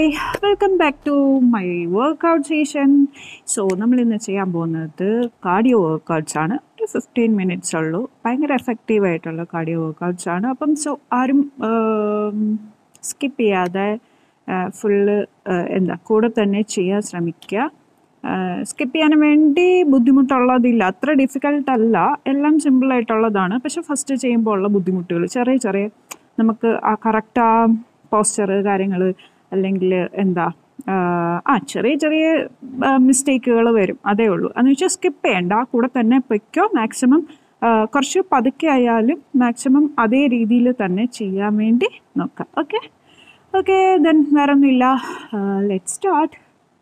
hi welcome back to my workout session so നമ്മൾ ഇന്ന് ചെയ്യാൻ പോകുന്നത് കാർഡിയോ വർക്കൗട്ട്സ് ആണ് ഒരു ഫിഫ്റ്റീൻ മിനിറ്റ്സ് ഉള്ളൂ ഭയങ്കര എഫക്റ്റീവ് ആയിട്ടുള്ള കാർഡിയോ വർക്കൗട്ട്സ് ആണ് അപ്പം സോ ആരും സ്കിപ്പ് ചെയ്യാതെ ഫുള്ള് എന്താ കൂടെ തന്നെ ചെയ്യാൻ ശ്രമിക്കുക സ്കിപ്പ് ചെയ്യാൻ വേണ്ടി ബുദ്ധിമുട്ടുള്ളതില്ല അത്ര ഡിഫിക്കൽട്ട് അല്ല എല്ലാം സിമ്പിളായിട്ടുള്ളതാണ് പക്ഷെ ഫസ്റ്റ് ചെയ്യുമ്പോൾ ഉള്ള ബുദ്ധിമുട്ടുകൾ ചെറിയ ചെറിയ നമുക്ക് ആ കറക്റ്റ് ആ പോസ്ചർ കാര്യങ്ങൾ അല്ലെങ്കിൽ എന്താ ആ ചെറിയ ചെറിയ മിസ്റ്റേക്കുകൾ വരും അതേ ഉള്ളൂ എന്ന് വെച്ചാൽ സ്കിപ്പ് ചെയ്യണ്ട കൂടെ തന്നെ പൊയ്ക്കോ മാക്സിമം കുറച്ച് പതുക്കെ ആയാലും മാക്സിമം അതേ രീതിയിൽ തന്നെ ചെയ്യാൻ വേണ്ടി നോക്കാം ഓക്കെ ഓക്കെ ദെൻ വേറെ ഒന്നുമില്ല ലെറ്റ് സ്റ്റാർട്ട്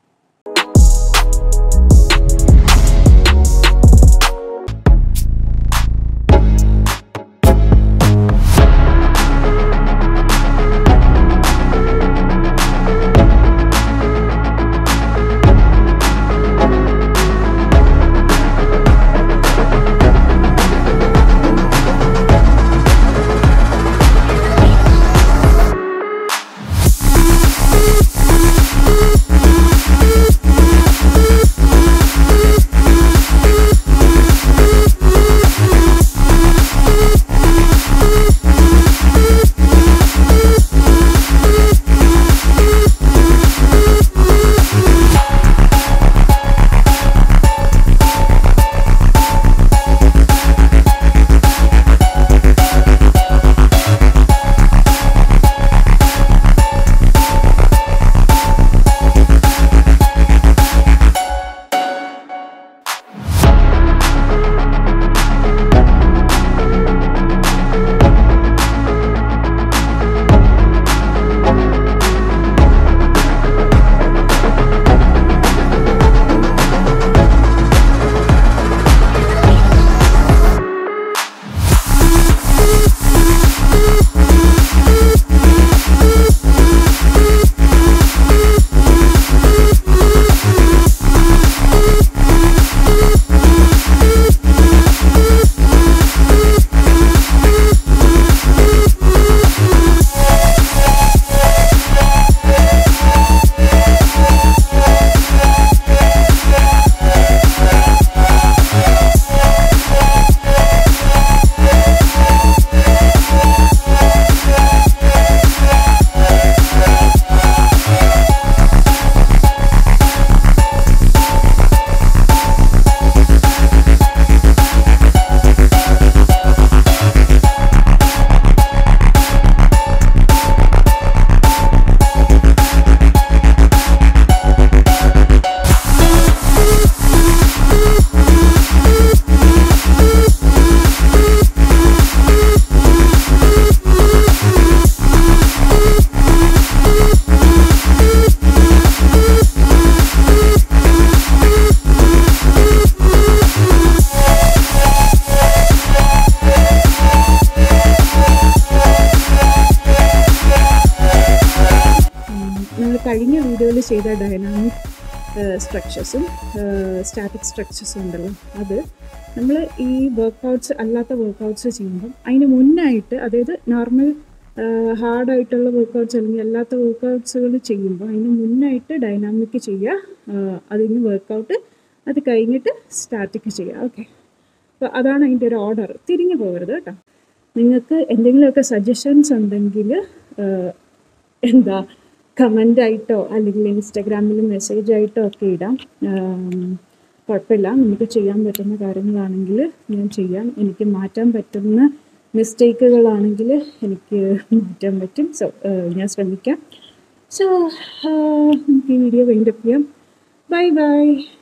നമ്മൾ കഴിഞ്ഞ വീഡിയോയിൽ ചെയ്ത ഡൈനാമിക് സ്ട്രക്ചേഴ്സും സ്റ്റാറ്റിക് സ്ട്രക്ചേഴ്സും ഉണ്ടല്ലോ അത് നമ്മൾ ഈ വർക്കൗട്ട്സ് അല്ലാത്ത വർക്കൗട്ട്സ് ചെയ്യുമ്പം അതിന് മുന്നായിട്ട് അതായത് നോർമൽ ഹാർഡായിട്ടുള്ള വർക്കൗട്ട്സ് അല്ലെങ്കിൽ അല്ലാത്ത വർക്കൗട്ട്സുകൾ ചെയ്യുമ്പോൾ അതിന് മുന്നായിട്ട് ഡൈനാമിക് ചെയ്യുക അതിന് വർക്കൗട്ട് അത് കഴിഞ്ഞിട്ട് സ്റ്റാറ്റിക് ചെയ്യുക ഓക്കെ അപ്പോൾ അതാണ് അതിൻ്റെ ഒരു ഓർഡർ തിരിഞ്ഞു പോകരുത് കേട്ടോ നിങ്ങൾക്ക് എന്തെങ്കിലുമൊക്കെ സജഷൻസ് ഉണ്ടെങ്കിൽ എന്താ കമൻ്റ് ആയിട്ടോ അല്ലെങ്കിൽ ഇൻസ്റ്റഗ്രാമിൽ മെസ്സേജ് ആയിട്ടോ ഒക്കെ ഇടാം കുഴപ്പമില്ല നമുക്ക് ചെയ്യാൻ പറ്റുന്ന കാര്യങ്ങളാണെങ്കിൽ ഞാൻ ചെയ്യാം എനിക്ക് മാറ്റാൻ പറ്റുന്ന മിസ്റ്റേക്കുകളാണെങ്കിൽ എനിക്ക് മാറ്റാൻ പറ്റും സോ ഞാൻ ശ്രമിക്കാം സോ നമുക്ക് ഈ വീഡിയോ വൈൻഡപ്പ് ചെയ്യാം ബൈ ബൈ